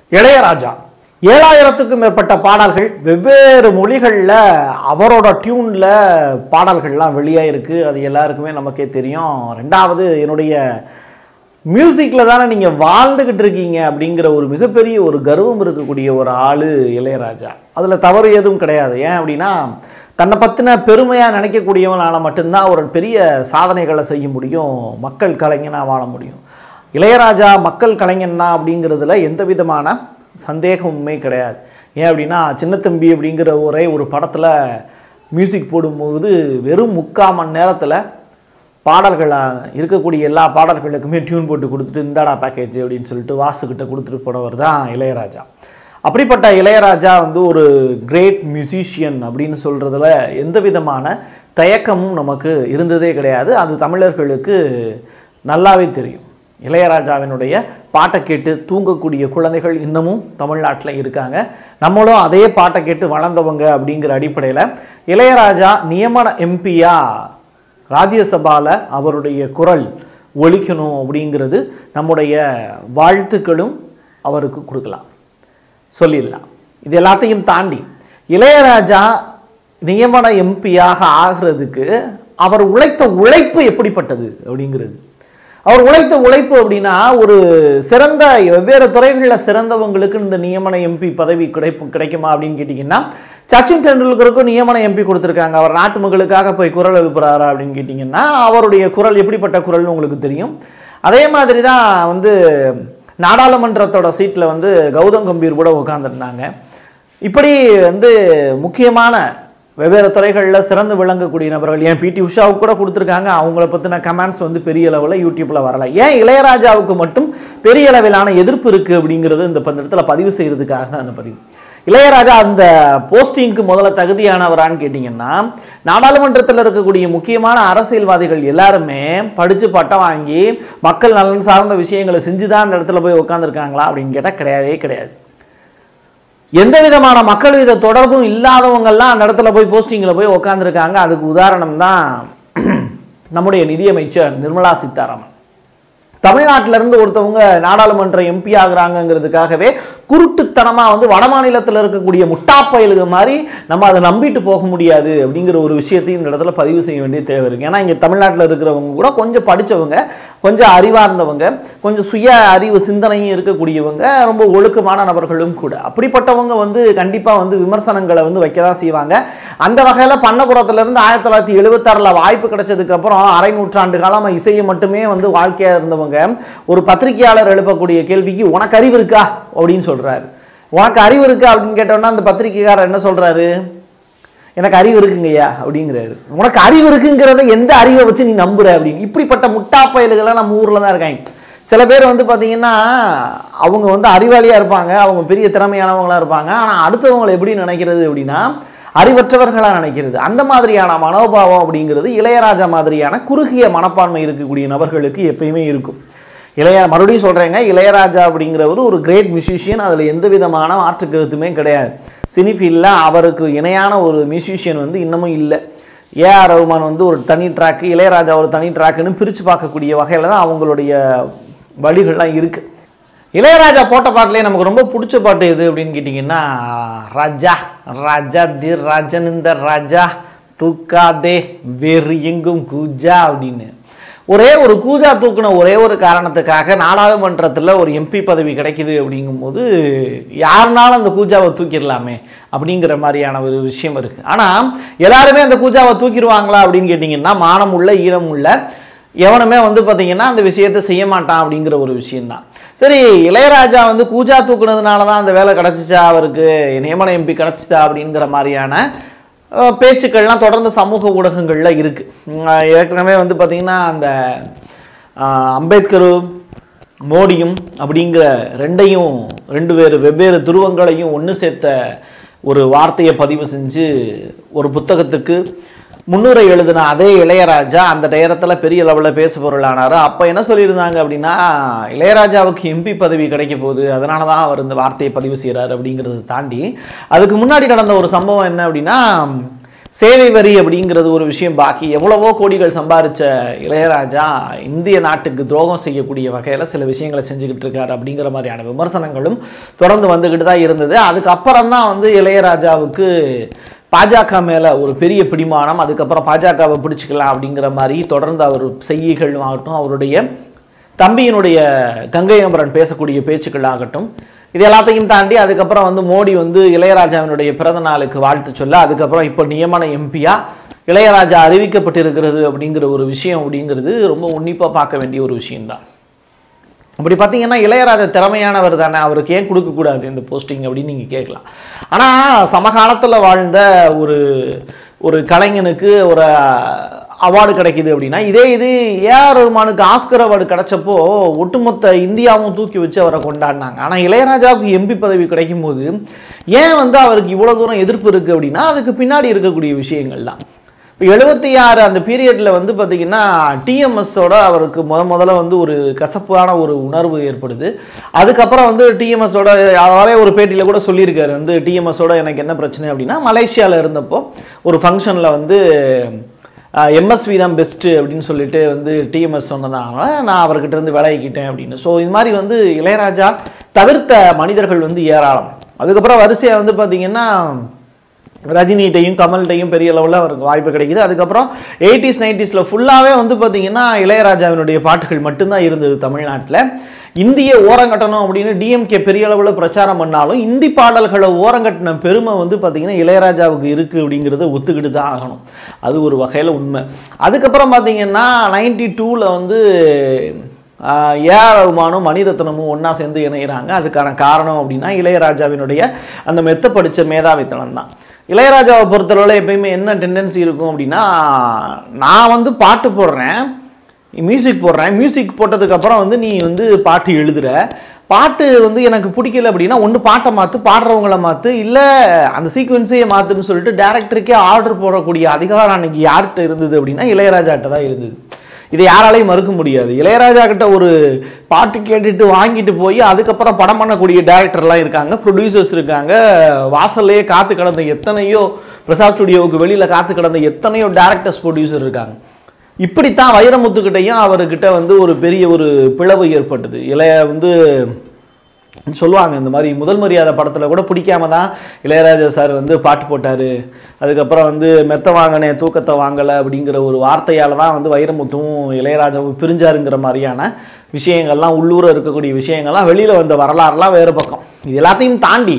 இளையராஜா ஏழாயிரத்துக்கும் மேற்பட்ட பாடல்கள் வெவ்வேறு மொழிகளில் அவரோட டியூனில் பாடல்கள்லாம் வெளியாயிருக்கு அது எல்லாருக்குமே நமக்கே தெரியும் ரெண்டாவது என்னுடைய மியூசிக்கில் தானே நீங்கள் வாழ்ந்துக்கிட்டு இருக்கீங்க அப்படிங்கிற ஒரு மிகப்பெரிய ஒரு கர்வம் இருக்கக்கூடிய ஒரு ஆள் இளையராஜா அதில் தவறு எதுவும் கிடையாது ஏன் அப்படின்னா தன்னை பற்றின பெருமையாக நினைக்கக்கூடியவனால மட்டும்தான் ஒரு பெரிய சாதனைகளை செய்ய முடியும் மக்கள் கலைஞனாக வாழ முடியும் இளையராஜா மக்கள் கலைஞன் தான் அப்படிங்கிறதுல எந்த விதமான சந்தேகமுமே கிடையாது ஏன் அப்படின்னா சின்னத்தம்பி அப்படிங்கிற ஒரே ஒரு படத்தில் மியூசிக் போடும்போது வெறும் முக்கால் மணி நேரத்தில் பாடல்களாக இருக்கக்கூடிய எல்லா பாடல்களுக்குமே டியூன் போட்டு கொடுத்துட்டு இந்தாடா பேக்கேஜ் அப்படின்னு சொல்லிட்டு வாசுக்கிட்ட கொடுத்துட்டு போனவர் தான் இளையராஜா அப்படிப்பட்ட இளையராஜா வந்து ஒரு கிரேட் மியூசிஷியன் அப்படின்னு சொல்கிறதுல எந்த விதமான தயக்கமும் நமக்கு இருந்ததே கிடையாது அது தமிழர்களுக்கு நல்லாவே தெரியும் இளையராஜாவினுடைய பாட்டை கேட்டு தூங்கக்கூடிய குழந்தைகள் இன்னமும் தமிழ்நாட்டில் இருக்காங்க நம்மளும் அதே பாட்டை கேட்டு வளர்ந்தவங்க அப்படிங்கிற அடிப்படையில் இளையராஜா நியமன எம்பியா ராஜ்யசபாவில் அவருடைய குரல் ஒலிக்கணும் அப்படிங்கிறது நம்முடைய வாழ்த்துக்களும் அவருக்கு கொடுக்கலாம் சொல்லிடலாம் இது எல்லாத்தையும் தாண்டி இளையராஜா நியமன எம்பியாக ஆகிறதுக்கு அவர் உழைத்த உழைப்பு எப்படிப்பட்டது அப்படிங்கிறது அவர் உழைத்த உழைப்பு அப்படின்னா ஒரு சிறந்த வெவ்வேறு துறைகளில் சிறந்தவங்களுக்கு இந்த நியமன எம்பி பதவி கிடைப்பு கிடைக்குமா அப்படின்னு கேட்டிங்கன்னா சச்சின் டெண்டுல்கருக்கும் நியமன எம்பி கொடுத்துருக்காங்க அவர் நாட்டு மக்களுக்காக போய் குரல் எழுப்புறாரா அப்படின்னு கேட்டிங்கன்னா அவருடைய குரல் எப்படிப்பட்ட குரல்னு உங்களுக்கு தெரியும் அதே மாதிரி தான் வந்து நாடாளுமன்றத்தோட சீட்டில் வந்து கௌதம் கம்பீர் கூட உட்காந்துருந்தாங்க இப்படி வந்து முக்கியமான வெவ்வேறு துறைகளில் சிறந்து விளங்கக்கூடிய நபர்கள் ஏன் பிடி உஷாவுக்கு கூட கொடுத்துருக்காங்க அவங்கள பற்றின கமெண்ட்ஸ் வந்து பெரிய அளவில் யூடியூப்பில் வரல ஏன் இளையராஜாவுக்கு மட்டும் பெரிய அளவிலான எதிர்ப்பு இருக்குது அப்படிங்கிறது இந்த பந்தத்தில் பதிவு செய்கிறதுக்காக தான் அந்த பதிவு இளையராஜா அந்த போஸ்டிங்க்கு முதல்ல தகுதியானவரான்னு கேட்டிங்கன்னா நாடாளுமன்றத்தில் இருக்கக்கூடிய முக்கியமான அரசியல்வாதிகள் எல்லாருமே படித்து பட்டம் வாங்கி மக்கள் நலன் சார்ந்த விஷயங்களை செஞ்சு தான் அந்த இடத்துல போய் உட்காந்துருக்காங்களா அப்படின்னு கேட்டால் கிடையவே கிடையாது எந்த விதமான மக்கள் வித தொடர்பும் இல்லாதவங்கெல்லாம் அந்த இடத்துல போய் போஸ்டிங்கில் போய் உட்காந்துருக்காங்க அதுக்கு உதாரணம் தான் நம்முடைய நிதியமைச்சர் நிர்மலா சீதாராமன் தமிழ்நாட்டில இருந்து ஒருத்தவங்க நாடாளுமன்ற எம்பி ஆகுறாங்கங்கிறதுக்காகவே குருட்டுத்தனமாக வந்து வட மாநிலத்தில் இருக்கக்கூடிய முட்டாப்பயலுக மாதிரி நம்ம அதை நம்பிட்டு போக முடியாது அப்படிங்கிற ஒரு விஷயத்தையும் இந்த இடத்துல பதிவு செய்ய வேண்டிய தேவை இருக்குது ஏன்னா இங்கே தமிழ்நாட்டில் இருக்கிறவங்க கூட கொஞ்சம் படித்தவங்க கொஞ்சம் அறிவார்ந்தவங்க கொஞ்சம் சுய அறிவு சிந்தனையும் இருக்கக்கூடியவங்க ரொம்ப ஒழுக்கமான நபர்களும் கூட அப்படிப்பட்டவங்க வந்து கண்டிப்பாக வந்து விமர்சனங்களை வந்து வைக்க தான் செய்வாங்க அந்த வகையில் பண்ணபுரத்துலேருந்து ஆயிரத்தி தொள்ளாயிரத்தி எழுபத்தாறில் வாய்ப்பு கிடைச்சதுக்கப்புறம் அரை நூற்றாண்டு காலமாக இசையை மட்டுமே வந்து வாழ்க்கையாக இருந்தவங்க ஒரு பத்திரிகையாளர் எழுப்பக்கூடிய கேள்விக்கு உனக்கு அறிவு இருக்கா அப்படின்னு சொல்கிறாரு உனக்கு அறிவு இருக்கா அப்படின்னு கேட்டோன்னா அந்த பத்திரிகைக்காரர் என்ன சொல்கிறாரு எனக்கு அறிவு இருக்குங்கய்யா அப்படிங்கிறாரு உனக்கு அறிவு இருக்குங்கிறத எந்த அறிவை வச்சு நீ நம்புற அப்படின்னு இப்படிப்பட்ட முட்டா பயல்கள்லாம் நம்ம ஊரில் தான் இருக்காங்க சில பேர் வந்து பார்த்தீங்கன்னா அவங்க வந்து அறிவாளியாக இருப்பாங்க அவங்க பெரிய திறமையானவங்களாக இருப்பாங்க ஆனால் அடுத்தவங்களை எப்படி நினைக்கிறது அப்படின்னா அறிவற்றவர்களாக நினைக்கிறது அந்த மாதிரியான மனோபாவம் அப்படிங்கிறது இளையராஜா மாதிரியான குறுகிய மனப்பான்மை இருக்கக்கூடிய நபர்களுக்கு எப்பயுமே இருக்கும் இளைய மறுபடியும் சொல்கிறேங்க இளையராஜா அப்படிங்கிறவர் ஒரு கிரேட் மியூசிஷியன் அதில் எந்த விதமான மாற்று கருத்துமே கிடையாது சினி ஃபீல்டில் அவருக்கு இணையான ஒரு மியூசிஷியன் வந்து இன்னமும் இல்லை ஏஆர் ரகுமான் வந்து ஒரு தனி ட்ராக்கு இளையராஜா ஒரு தனி ட்ராக்குன்னு பிரித்து பார்க்கக்கூடிய வகையில் தான் அவங்களுடைய வழிகள்லாம் இருக்குது இளையராஜா போட்ட பாட்டிலே நமக்கு ரொம்ப பிடிச்ச பாட்டு எது அப்படின்னு கேட்டிங்கன்னா ராஜா ராஜா தி ராஜன் இந்த ராஜா தூக்காதே வேறு எங்கும் கூஜா அப்படின்னு ஒரே ஒரு கூஜா தூக்குன ஒரே ஒரு காரணத்துக்காக நாடாளுமன்றத்தில் ஒரு எம்பி பதவி கிடைக்குது அப்படிங்கும்போது யாருனாலும் அந்த கூஜாவை தூக்கிடலாமே அப்படிங்கிற மாதிரியான ஒரு விஷயம் இருக்குது ஆனால் எல்லாருமே அந்த கூஜாவை தூக்கிடுவாங்களா அப்படின்னு கேட்டிங்கன்னா மானம் உள்ள ஈரம் உள்ள எவனுமே வந்து பார்த்தீங்கன்னா அந்த விஷயத்தை செய்ய மாட்டான் அப்படிங்கிற ஒரு விஷயம்தான் சரி இளையராஜா வந்து கூஜா தூக்குனதுனால தான் அந்த வேலை கிடச்சிச்சா அவருக்கு நியமன எம்பி கிடச்சிச்சா அப்படிங்கிற மாதிரியான அஹ், பேச்சுக்கள்லாம் தொடர்ந்து சமூக ஊடகங்களில் இருக்குது ஏற்கனவே வந்து பார்த்திங்கன்னா அந்த அஹ், அம்பேத்கரும் மோடியும் அப்படிங்கிற ரெண்டையும் ரெண்டு பேர் வெவ்வேறு துருவங்களையும் ஒன்று சேர்த்த ஒரு வார்த்தையை பதிவு செஞ்சு ஒரு புத்தகத்துக்கு முன்னுரை எழுதின அதே இளையராஜா அந்த நேரத்தில் பெரிய லெவலில் பேச பொருளானார் அப்போ என்ன சொல்லியிருந்தாங்க அப்படின்னா இளையராஜாவுக்கு எம்பி பதவி கிடைக்க போகுது அதனால தான் அவர் இந்த வார்த்தையை பதிவு செய்கிறார் அப்படிங்கிறத தாண்டி அதுக்கு முன்னாடி நடந்த ஒரு சம்பவம் என்ன அப்படின்னா சேவை வரி அப்படிங்கிறது ஒரு விஷயம் பாக்கி எவ்வளவோ கோடிகள் சம்பாரிச்ச இளையராஜா இந்திய நாட்டுக்கு துரோகம் செய்யக்கூடிய வகையில் சில விஷயங்களை செஞ்சுக்கிட்டு இருக்காரு அப்படிங்கிற மாதிரியான விமர்சனங்களும் தொடர்ந்து வந்துக்கிட்டு தான் இருந்தது அதுக்கப்புறம் தான் வந்து இளையராஜாவுக்கு பாஜக மேலே ஒரு பெரிய பிடிமானம் அதுக்கப்புறம் பாஜகவை பிடிச்சிக்கலாம் அப்படிங்கிற மாதிரி தொடர்ந்து அவர் செய்கைகள் ஆகட்டும் அவருடைய தம்பியினுடைய கங்கை அமரன் பேசக்கூடிய பேச்சுக்கள் ஆகட்டும் இது எல்லாத்தையும் தாண்டி அதுக்கப்புறம் வந்து மோடி வந்து இளையராஜாவினுடைய பிறந்த நாளுக்கு வாழ்த்து சொல்ல அதுக்கப்புறம் இப்போ நியமன எம்பியா இளையராஜா அறிவிக்கப்பட்டிருக்கிறது அப்படிங்கிற ஒரு விஷயம் அப்படிங்கிறது ரொம்ப உன்னிப்பாக பார்க்க வேண்டிய ஒரு விஷயம்தான் அப்படி பார்த்தீங்கன்னா இளையராஜா திறமையானவர் தானே அவருக்கு ஏன் கொடுக்கக்கூடாது இந்த போஸ்டிங் அப்படின்னு நீங்கள் கேட்கலாம் ஆனால் சமகாலத்தில் வாழ்ந்த ஒரு ஒரு கலைஞனுக்கு ஒரு அவார்டு கிடைக்குது அப்படின்னா இதே இது ஏஆர் ரஹ்மானுக்கு ஆஸ்கர் அவார்டு கிடைச்சப்போ ஒட்டுமொத்த இந்தியாவும் தூக்கி வச்சு அவரை கொண்டாடினாங்க ஆனால் இளையராஜாவுக்கு எம்பி பதவி கிடைக்கும் போது ஏன் வந்து அவருக்கு இவ்வளோ தூரம் எதிர்ப்பு இருக்குது அப்படின்னா அதுக்கு பின்னாடி இருக்கக்கூடிய விஷயங்கள் தான் இப்போ எழுபத்தி ஆறு அந்த பீரியடில் வந்து பார்த்திங்கன்னா டிஎம்எஸோட அவருக்கு முத முதல்ல வந்து ஒரு கசப்பான ஒரு உணர்வு ஏற்படுது அதுக்கப்புறம் வந்து டிஎம்எஸோட அவரே ஒரு பேட்டியில் கூட சொல்லியிருக்காரு வந்து டிஎம்எஸோட எனக்கு என்ன பிரச்சனை அப்படின்னா மலேசியாவில் இருந்தப்போ ஒரு ஃபங்க்ஷனில் வந்து எம்எஸ்வி தான் பெஸ்ட்டு அப்படின்னு சொல்லிட்டு வந்து டிஎம்எஸ் சொன்னதால நான் அவர்கிட்ட இருந்து விலகிக்கிட்டேன் அப்படின்னு ஸோ இது மாதிரி வந்து இளையராஜா தவிர்த்த மனிதர்கள் வந்து ஏராளம் அதுக்கப்புறம் வரிசையாக வந்து பார்த்திங்கன்னா ரஜினிகிட்டையும் கமல்கிட்டையும் பெரிய லெவலில் அவருக்கு வாய்ப்பு கிடைக்குது அதுக்கப்புறம் எயிட்டிஸ் நைன்டிஸில் ஃபுல்லாகவே வந்து பார்த்திங்கன்னா இளையராஜாவினுடைய பாட்டுகள் மட்டும்தான் இருந்தது தமிழ்நாட்டில் இந்திய ஓரங்கட்டணும் அப்படின்னு டிஎம்கே பெரிய அளவில் பிரச்சாரம் பண்ணாலும் இந்தி பாடல்களை ஓரங்கட்டின பெருமை வந்து பார்த்திங்கன்னா இளையராஜாவுக்கு இருக்குது அப்படிங்கிறத ஒத்துக்கிட்டு தான் ஆகணும் அது ஒரு வகையில் உண்மை அதுக்கப்புறம் பார்த்திங்கன்னா நைன்டி டூவில் வந்து ஏஆர் ரகுமானும் மணிரத்னமும் ஒன்றா சேர்ந்து இணைகிறாங்க அதுக்கான காரணம் அப்படின்னா இளையராஜாவினுடைய அந்த மெத்த படித்த மேதாவித்தனம் தான் இளையராஜாவை பொறுத்தளவில் எப்பயுமே என்ன டெண்டன்சி இருக்கும் அப்படின்னா நான் வந்து பாட்டு போடுறேன் மியூசிக் போடுறேன் மியூசிக் போட்டதுக்கப்புறம் வந்து நீ வந்து பாட்டு எழுதுற பாட்டு வந்து எனக்கு பிடிக்கல அப்படின்னா ஒன்று பாட்டை மாற்று பாடுறவங்கள மாற்று இல்லை அந்த சீக்வன்ஸையே மாற்றுன்னு சொல்லிட்டு டேரக்டருக்கே ஆர்டர் போடக்கூடிய அதிகாரம் அன்னைக்கு யார்கிட்ட இருந்தது அப்படின்னா இளையராஜாட்ட தான் இருந்தது இதை யாராலையும் மறுக்க முடியாது இளையராஜா கிட்ட ஒரு பாட்டு கேட்டுட்டு வாங்கிட்டு போய் அதுக்கப்புறம் படம் பண்ணக்கூடிய டேரக்டர்லாம் இருக்காங்க ப்ரொடியூசர்ஸ் இருக்காங்க வாசல்லையே காத்து கிடந்த எத்தனையோ பிரசாத் ஸ்டுடியோவுக்கு வெளியில் காத்து கிடந்த எத்தனையோ டேரக்டர்ஸ் ப்ரொடியூசர் இருக்காங்க இப்படித்தான் வைரமுத்துக்கிட்டையும் அவர்கிட்ட வந்து ஒரு பெரிய ஒரு பிளவு ஏற்பட்டது இளைய வந்து சொல்லுவாங்க இந்த மாதிரி முதல் மரியாதை படத்தில் கூட பிடிக்காம தான் இளையராஜா சார் வந்து பாட்டு போட்டார் அதுக்கப்புறம் வந்து மெத்த வாங்கினே தூக்கத்தை வாங்கலை அப்படிங்கிற ஒரு வார்த்தையால் தான் வந்து வைரமுத்தும் இளையராஜாவும் பிரிஞ்சாருங்கிற மாதிரியான விஷயங்கள்லாம் உள்ளூர இருக்கக்கூடிய விஷயங்கள்லாம் வெளியில் வந்த வரலாறுலாம் வேறு பக்கம் இது எல்லாத்தையும் தாண்டி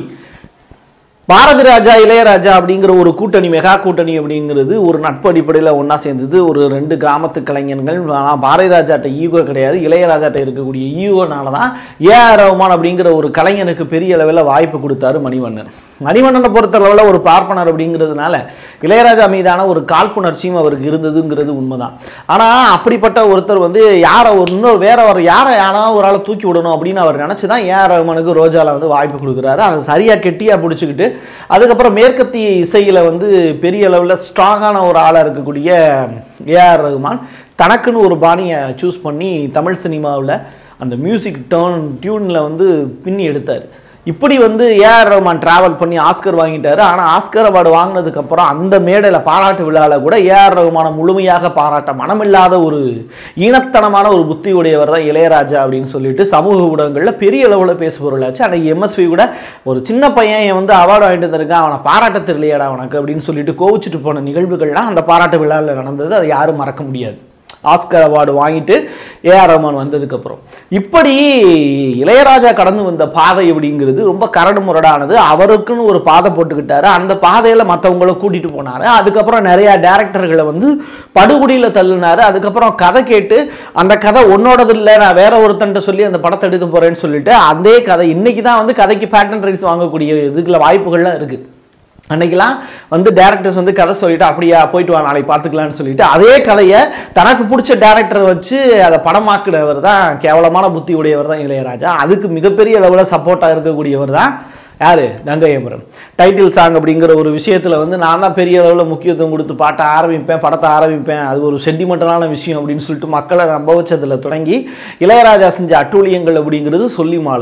பாரதி ராஜா இளையராஜா அப்படிங்கிற ஒரு கூட்டணி மெகா கூட்டணி அப்படிங்கிறது ஒரு நட்பு அடிப்படையில் ஒன்றா சேர்ந்தது ஒரு ரெண்டு கிராமத்து கலைஞர்கள் ஆனால் பாரதி ராஜாட்ட ஈகோ கிடையாது இளையராஜாட்ட இருக்கக்கூடிய ஈகோனால தான் ஏஆர் ரஹ்மான் அப்படிங்கிற ஒரு கலைஞனுக்கு பெரிய அளவில் வாய்ப்பு கொடுத்தாரு மணிவண்ணன் மணிவண்ணனை பொறுத்தளவில் ஒரு பார்ப்பனர் அப்படிங்கிறதுனால இளையராஜா மீதான ஒரு காழ்ப்புணர்ச்சியும் அவருக்கு இருந்ததுங்கிறது உண்மைதான் ஆனால் அப்படிப்பட்ட ஒருத்தர் வந்து யாரை ஒரு இன்னொரு வேற ஒரு யாரை யாராவது ஒரு ஆளை தூக்கி விடணும் அப்படின்னு அவர் நினச்சி தான் ஏஆர் ரஹ்மானுக்கு ரோஜாவில் வந்து வாய்ப்பு கொடுக்குறாரு அதை சரியாக கெட்டியாக பிடிச்சிக்கிட்டு அதுக்கப்புறம் மேற்கத்திய இசையில் வந்து பெரிய அளவில் ஸ்ட்ராங்கான ஒரு ஆளாக இருக்கக்கூடிய ஏஆர் ரஹ்மான் தனக்குன்னு ஒரு பாணியை சூஸ் பண்ணி தமிழ் சினிமாவில் அந்த மியூசிக் டேர்ன் டியூனில் வந்து பின்னி எடுத்தார் இப்படி வந்து ஏஆர் ரஹ்மான் டிராவல் பண்ணி ஆஸ்கர் வாங்கிட்டாரு ஆனால் ஆஸ்கர் அவார்டு வாங்கினதுக்கப்புறம் அந்த மேடையில் பாராட்டு விழாவில் கூட ஏஆர் ரஹ்மானை முழுமையாக பாராட்ட மனமில்லாத ஒரு ஈனத்தனமான ஒரு புத்தி உடையவர் தான் இளையராஜா அப்படின்னு சொல்லிட்டு சமூக ஊடகங்களில் பெரிய அளவில் பேசுபொருளாச்சு அன்னைக்கு எம்எஸ்வி கூட ஒரு சின்ன பையன் வந்து அவார்டு வாங்கிட்டு வந்திருக்கான் அவனை பாராட்ட தெரியலையாடா அவனுக்கு அப்படின்னு சொல்லிட்டு கோவிச்சுட்டு போன நிகழ்வுகள்லாம் அந்த பாராட்டு விழாவில் நடந்தது அதை யாரும் மறக்க முடியாது ஆஸ்கர் அவார்டு வாங்கிட்டு ஏஆர் ரஹ்மான் வந்ததுக்கப்புறம் இப்படி இளையராஜா கடந்து வந்த பாதை அப்படிங்கிறது ரொம்ப கரடு முரடானது அவருக்குன்னு ஒரு பாதை போட்டுக்கிட்டாரு அந்த பாதையில் மற்றவங்கள கூட்டிகிட்டு போனார் அதுக்கப்புறம் நிறையா டேரக்டர்களை வந்து படுகுடியில் தள்ளினாரு அதுக்கப்புறம் கதை கேட்டு அந்த கதை உன்னோடது இல்லை நான் வேற ஒருத்தன்ட்ட சொல்லி அந்த படத்தை எடுக்க போகிறேன்னு சொல்லிட்டு அதே கதை இன்னைக்கு தான் வந்து கதைக்கு பேட்டன் ரைட்ஸ் வாங்கக்கூடிய இதுக்குள்ள வாய்ப்புகள்லாம் இருக்குது அன்னைக்கெல்லாம் வந்து டேரக்டர்ஸ் வந்து கதை சொல்லிட்டு அப்படியா போயிட்டு வா நாளைக்கு பார்த்துக்கலாம்னு சொல்லிட்டு அதே கதையை தனக்கு பிடிச்ச டேரக்டரை வச்சு அதை படமாக்குனவர் தான் கேவலமான புத்தி உடையவர் தான் இளையராஜா அதுக்கு மிகப்பெரிய அளவில் சப்போர்ட்டாக இருக்கக்கூடியவர் தான் யார் கங்கை அமரன் டைட்டில் சாங் அப்படிங்கிற ஒரு விஷயத்தில் வந்து நான் தான் பெரிய அளவில் முக்கியத்துவம் கொடுத்து பாட்டை ஆரம்பிப்பேன் படத்தை ஆரம்பிப்பேன் அது ஒரு சென்டிமெண்டலான விஷயம் அப்படின்னு சொல்லிட்டு மக்களை நம்ப வச்சதில் தொடங்கி இளையராஜா செஞ்ச அட்டூழியங்கள் அப்படிங்கிறது சொல்லி மாளாது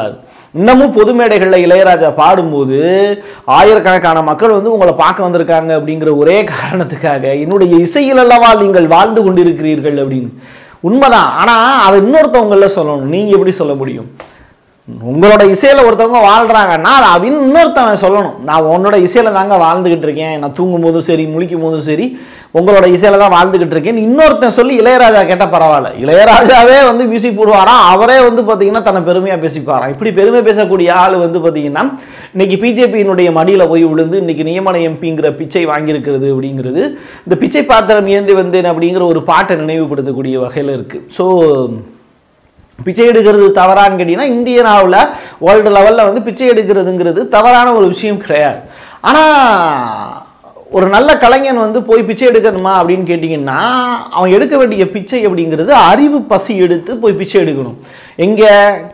இன்னமும் பொது மேடைகளில் இளையராஜா பாடும்போது ஆயிரக்கணக்கான மக்கள் வந்து உங்களை பார்க்க வந்திருக்காங்க அப்படிங்கிற ஒரே காரணத்துக்காக என்னுடைய இசையில் அல்லவா நீங்கள் வாழ்ந்து கொண்டிருக்கிறீர்கள் அப்படின்னு உண்மைதான் ஆனால் அதை இன்னொருத்தவங்கள சொல்லணும் நீங்கள் எப்படி சொல்ல முடியும் உங்களோட இசையில் ஒருத்தவங்க வாழ்கிறாங்கன்னா அதை அப்படின்னு இன்னொருத்தவன் சொல்லணும் நான் உன்னோட இசையில் தாங்க வாழ்ந்துக்கிட்டு இருக்கேன் நான் தூங்கும் போதும் சரி முழிக்கும் போதும் சரி உங்களோட இசையில் தான் வாழ்ந்துக்கிட்டு இருக்கேன் இன்னொருத்தன் சொல்லி இளையராஜா கேட்டால் பரவாயில்ல இளையராஜாவே வந்து மியூசிக் போடுவாராம் அவரே வந்து பார்த்தீங்கன்னா தன்னை பெருமையாக பேசிப்பாராம் இப்படி பெருமை பேசக்கூடிய ஆள் வந்து பார்த்தீங்கன்னா இன்னைக்கு பிஜேபியினுடைய மடியில் போய் விழுந்து இன்னைக்கு நியமன எம்பிங்கிற பிச்சை வாங்கியிருக்கிறது அப்படிங்கிறது இந்த பிச்சை பாத்திரம் ஏந்தி வந்தேன் அப்படிங்கிற ஒரு பாட்டை நினைவுபடுத்தக்கூடிய வகையில் இருக்குது ஸோ பிச்சை எடுக்கிறது தவறான்னு கேட்டிங்கன்னா இந்தியனாவில் வேர்ல்டு லெவலில் வந்து பிச்சை எடுக்கிறதுங்கிறது தவறான ஒரு விஷயம் கிடையாது ஆனால் ஒரு நல்ல கலைஞன் வந்து போய் பிச்சை எடுக்கணுமா அப்படின்னு கேட்டிங்கன்னா அவன் எடுக்க வேண்டிய பிச்சை அப்படிங்கிறது அறிவு பசி எடுத்து போய் பிச்சை எடுக்கணும் எங்கே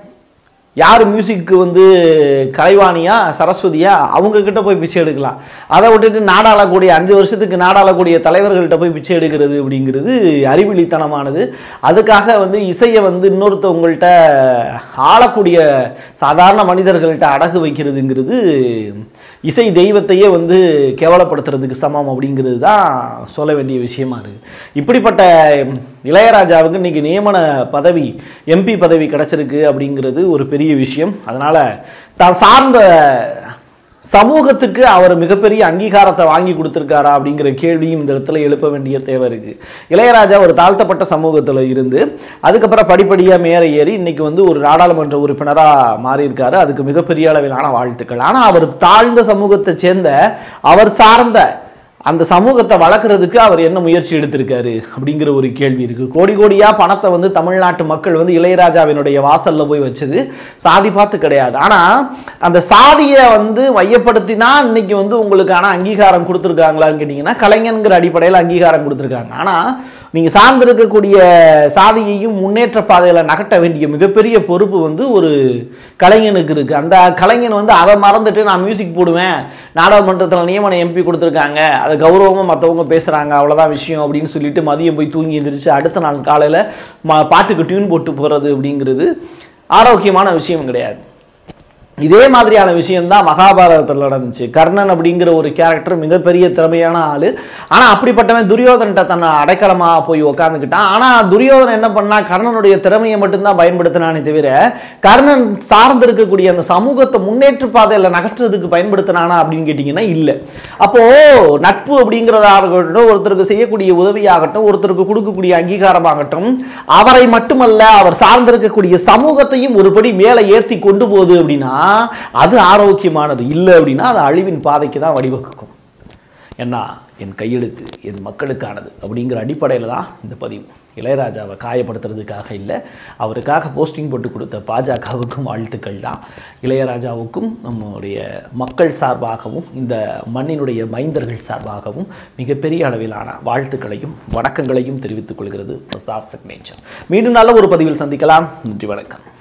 யார் மியூசிக்கு வந்து கலைவாணியா சரஸ்வதியா அவங்க கிட்ட போய் பிச்சை எடுக்கலாம் அதை விட்டுட்டு நாடாளக்கூடிய அஞ்சு வருஷத்துக்கு நாடாளக்கூடிய தலைவர்கள்ட்ட போய் பிச்சை எடுக்கிறது அப்படிங்கிறது அறிவிலித்தனமானது அதுக்காக வந்து இசையை வந்து இன்னொருத்தவங்கள்ட்ட ஆளக்கூடிய சாதாரண மனிதர்கள்ட்ட அடகு வைக்கிறதுங்கிறது இசை தெய்வத்தையே வந்து கேவலப்படுத்துறதுக்கு சமம் அப்படிங்கிறது தான் சொல்ல வேண்டிய விஷயமா இருக்கு இப்படிப்பட்ட இளையராஜாவுக்கு இன்னைக்கு நியமன பதவி எம்பி பதவி கிடைச்சிருக்கு அப்படிங்கிறது ஒரு பெரிய விஷயம் அதனால தான் சார்ந்த சமூகத்துக்கு அவர் மிகப்பெரிய அங்கீகாரத்தை வாங்கி கொடுத்துருக்காரா அப்படிங்கிற கேள்வியும் இந்த இடத்துல எழுப்ப வேண்டிய தேவை இருக்கு இளையராஜா ஒரு தாழ்த்தப்பட்ட சமூகத்தில் இருந்து அதுக்கப்புறம் படிப்படியாக மேற ஏறி இன்னைக்கு வந்து ஒரு நாடாளுமன்ற உறுப்பினராக மாறியிருக்காரு அதுக்கு மிகப்பெரிய அளவிலான வாழ்த்துக்கள் ஆனால் அவர் தாழ்ந்த சமூகத்தை சேர்ந்த அவர் சார்ந்த அந்த சமூகத்தை வளர்க்குறதுக்கு அவர் என்ன முயற்சி எடுத்திருக்காரு அப்படிங்கிற ஒரு கேள்வி இருக்கு கோடி கோடியா பணத்தை வந்து தமிழ்நாட்டு மக்கள் வந்து இளையராஜாவினுடைய வாசல்ல போய் வச்சது சாதி பார்த்து கிடையாது ஆனா அந்த சாதியை வந்து மையப்படுத்தி தான் இன்னைக்கு வந்து உங்களுக்கான அங்கீகாரம் கொடுத்துருக்காங்களான்னு கேட்டிங்கன்னா கலைஞன்கிற அடிப்படையில் அங்கீகாரம் கொடுத்துருக்காங்க ஆனா நீங்க சார்ந்திருக்கக்கூடிய சாதியையும் முன்னேற்ற பாதையில நகட்ட வேண்டிய மிகப்பெரிய பொறுப்பு வந்து ஒரு கலைஞனுக்கு இருக்கு அந்த கலைஞன் வந்து அதை மறந்துட்டு நான் மியூசிக் போடுவேன் நாடாளுமன்றத்தில் நியமன எம்பி கொடுத்துருக்காங்க அதை கௌரவமாக மற்றவங்க பேசுகிறாங்க அவ்வளோதான் விஷயம் அப்படின்னு சொல்லிட்டு மதியம் போய் தூங்கி எந்திரிச்சு அடுத்த நாள் காலையில் ம பாட்டுக்கு டியூன் போட்டு போகிறது அப்படிங்கிறது ஆரோக்கியமான விஷயம் கிடையாது இதே மாதிரியான விஷயம்தான் மகாபாரதத்தில் நடந்துச்சு கர்ணன் அப்படிங்கிற ஒரு கேரக்டர் மிகப்பெரிய திறமையான ஆள் ஆனால் அப்படிப்பட்டவன் துரியோதன்ட்ட தன்னை அடைக்கலமாக போய் உக்காந்துக்கிட்டான் ஆனால் துரியோதனன் என்ன பண்ணா கர்ணனுடைய திறமையை மட்டும்தான் பயன்படுத்தினானே தவிர கர்ணன் சார்ந்து இருக்கக்கூடிய அந்த சமூகத்தை முன்னேற்ற பாதையில் நகற்றுறதுக்கு பயன்படுத்தினானா அப்படின்னு கேட்டிங்கன்னா இல்லை அப்போது நட்பு அப்படிங்கிறதாகட்டும் ஒருத்தருக்கு செய்யக்கூடிய உதவியாகட்டும் ஒருத்தருக்கு கொடுக்கக்கூடிய அங்கீகாரமாகட்டும் அவரை மட்டுமல்ல அவர் சார்ந்திருக்கக்கூடிய சமூகத்தையும் ஒருபடி மேலே ஏற்றி கொண்டு போகுது அப்படின்னா அது ஆரோக்கியமானது இல்லை அப்படின்னா அது அழிவின் பாதைக்கு தான் வழிவகுக்கும் ஏன்னா என் கையெழுத்து என் மக்களுக்கானது அப்படிங்கிற அடிப்படையில் தான் இந்த பதிவு இளையராஜாவை காயப்படுத்துறதுக்காக இல்லை அவருக்காக போஸ்டிங் போட்டு கொடுத்த பாஜகவுக்கும் வாழ்த்துக்கள் தான் இளையராஜாவுக்கும் நம்முடைய மக்கள் சார்பாகவும் இந்த மண்ணினுடைய மைந்தர்கள் சார்பாகவும் மிகப்பெரிய அளவிலான வாழ்த்துக்களையும் வணக்கங்களையும் தெரிவித்துக் கொள்கிறது பிரசாத் சிக்னேச்சர் மீண்டும் நல்ல ஒரு பதிவில் சந்திக்கலாம் நன்றி வணக்கம்